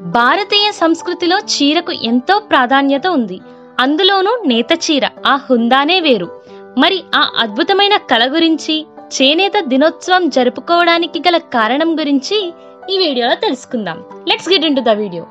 భారతీయ సంస్కృతిలో చీరకు ఎంతో ప్రాధాన్యత ఉంది అందులోనూ నేత చీర ఆ హుందానే వేరు మరి ఆ అద్భుతమైన కళ గురించి చేనేత దినోత్సవం జరుపుకోవడానికి గల కారణం గురించి ఈ వీడియోలో తెలుసుకుందాం let's get in the video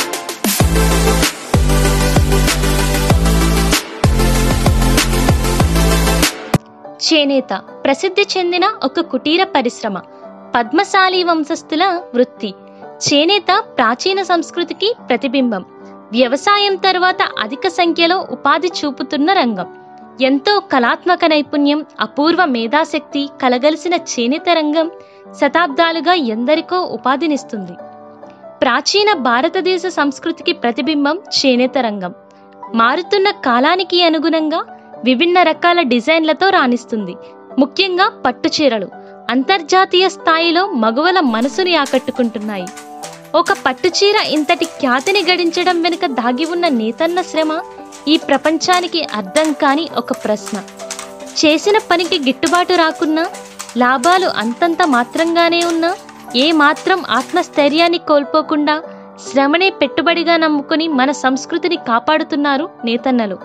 చేనేత ప్రసిద్ధి చెందిన ఒక కుటీర పరిశ్రమ పద్మశాలి వంశస్థుల వృత్తి చేనేత ప్రాచీన సంస్కృతికి ప్రతిబింబం వ్యవసాయం తర్వాత అధిక సంఖ్యలో ఉపాధి చూపుతున్న రంగం ఎంతో కళాత్మక నైపుణ్యం అపూర్వ మేధాశక్తి కలగలిసిన చేనేత రంగం శతాబ్దాలుగా ఎందరికో ఉపాధినిస్తుంది ప్రాచీన భారతదేశ సంస్కృతికి ప్రతిబింబం చేనేత రంగం మారుతున్న కాలానికి అనుగుణంగా విభిన్న రకాల డిజైన్లతో రాణిస్తుంది ముఖ్యంగా పట్టు చీరలు అంతర్జాతీయ స్థాయిలో మగువల మనసుని ఆకట్టుకుంటున్నాయి ఒక పట్టు చీర ఇంతటి ఖ్యాతిని గడించడం వెనుక దాగి ఉన్న నేతన్న శ్రమ ఈ ప్రపంచానికి అర్థం కాని ఒక ప్రశ్న చేసిన పనికి గిట్టుబాటు రాకున్నా లాభాలు అంతంత మాత్రంగానే ఉన్నా ఏ మాత్రం ఆత్మస్థైర్యాన్ని కోల్పోకుండా శ్రమనే పెట్టుబడిగా నమ్ముకుని మన సంస్కృతిని కాపాడుతున్నారు నేతన్నలు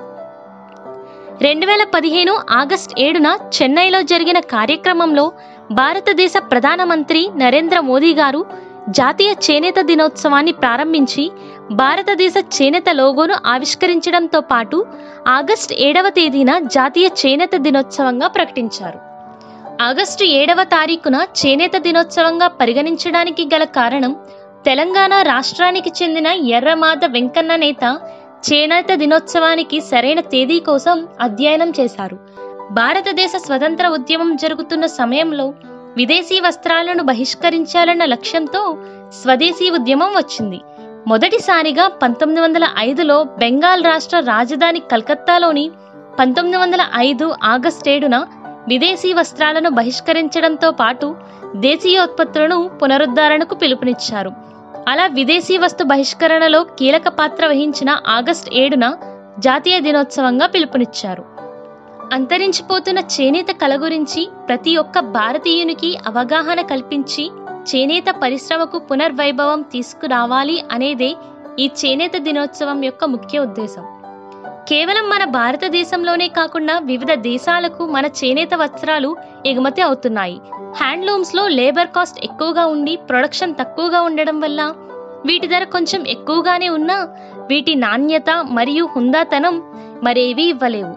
రెండు వేల పదిహేను ఆగస్ట్ ఏడున చెన్నైలో జరిగిన కార్యక్రమంలో భారతదేశ ప్రధానమంత్రి నరేంద్ర మోదీ గారు జాతీయ చేనేత దినోత్సవాన్ని ప్రారంభించి భారతదేశ చేనేత లోగోను ఆవిష్కరించడంతో పాటు ఆగస్టు ఏడవ తేదీన జాతీయ చేనేత దినోత్సవంగా ప్రకటించారు ఆగస్టు ఏడవ తారీఖున చేనేత దినోత్సవంగా పరిగణించడానికి గల కారణం తెలంగాణ రాష్ట్రానికి చెందిన ఎర్రమాద వెంకన్న నేత చేనేత దినోత్సవానికి సరైన తేదీ కోసం అధ్యయనం చేశారు భారతదేశ స్వతంత్ర ఉద్యమం జరుగుతున్న సమయంలో విదేశీ వస్త్రాలను బహిష్కరించాలన్న లక్ష్యంతో స్వదేశీ ఉద్యమం వచ్చింది మొదటిసారిగా పంతొమ్మిది వందల ఐదులో బెంగాల్ రాష్ట్ర రాజధాని కలకత్తాలోని పంతొమ్మిది వందల ఐదు ఆగస్టేడున విదేశీ వస్త్రాలను బహిష్కరించడంతో పాటు దేశీయోత్పత్తులను పునరుద్ధరణకు పిలుపునిచ్చారు అలా విదేశీ వస్తు బహిష్కరణలో కీలక పాత్ర వహించిన ఆగస్ట్ ఏడున జాతీయ దినోత్సవంగా పిలుపునిచ్చారు అంతరించిపోతున్న చేనేత కళ గురించి ప్రతి ఒక్క భారతీయునికి అవగాహన కల్పించి చేనేత పరిశ్రమకు పునర్వైభవం తీసుకురావాలి అనేదే ఈ చేనేత దినోత్సవం యొక్క ముఖ్య ఉద్దేశం కేవలం మన భారతదేశంలోనే కాకుండా వివిధ దేశాలకు మన చేనేత వస్త్రాలు ఎగుమతి అవుతున్నాయి హ్యాండ్లూమ్స్ లో లేబర్ కాస్ట్ ఎక్కువగా ఉండి ప్రొడక్షన్ తక్కువగా ఉండడం వల్ల వీటి ధర కొంచెం ఎక్కువగానే ఉన్నా వీటి నాణ్యత మరియు హుందాతనం మరేవీ ఇవ్వలేవు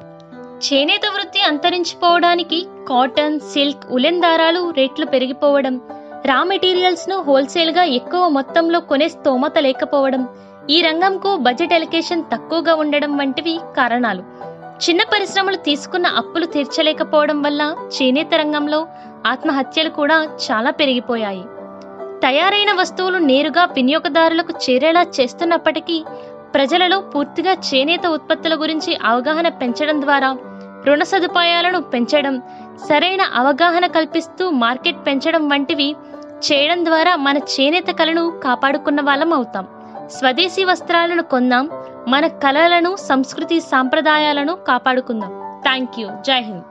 చేనేత వృత్తి అంతరించిపోవడానికి కాటన్ సిల్క్ ఉలెన్ దారాలు రేట్లు పెరిగిపోవడం రా మెటీరియల్స్ ను హోల్సేల్ గా ఎక్కువ మొత్తంలో కొనే స్తోమత లేకపోవడం ఈ రంగంకు బడ్జెట్ ఎలికేషన్ తక్కువగా ఉండడం వంటివి కారణాలు చిన్న పరిశ్రమలు తీసుకున్న అప్పులు తీర్చలేకపోవడం వల్ల చేనేత రంగంలో ఆత్మహత్యలు కూడా చాలా పెరిగిపోయాయి తయారైన వస్తువులు నేరుగా వినియోగదారులకు చేరేలా చేస్తున్నప్పటికీ ప్రజలలో పూర్తిగా చేనేత ఉత్పత్తుల గురించి అవగాహన పెంచడం ద్వారా రుణ సదుపాయాలను పెంచడం సరైన అవగాహన కల్పిస్తూ మార్కెట్ పెంచడం వంటివి చేయడం ద్వారా మన చేనేత కళను కాపాడుకున్న వాళ్ళం అవుతాం స్వదేశీ వస్త్రాలను కొందాం మన కళలను సంస్కృతి సాంప్రదాయాలను కాపాడుకుందాం థ్యాంక్ యూ జై హింద్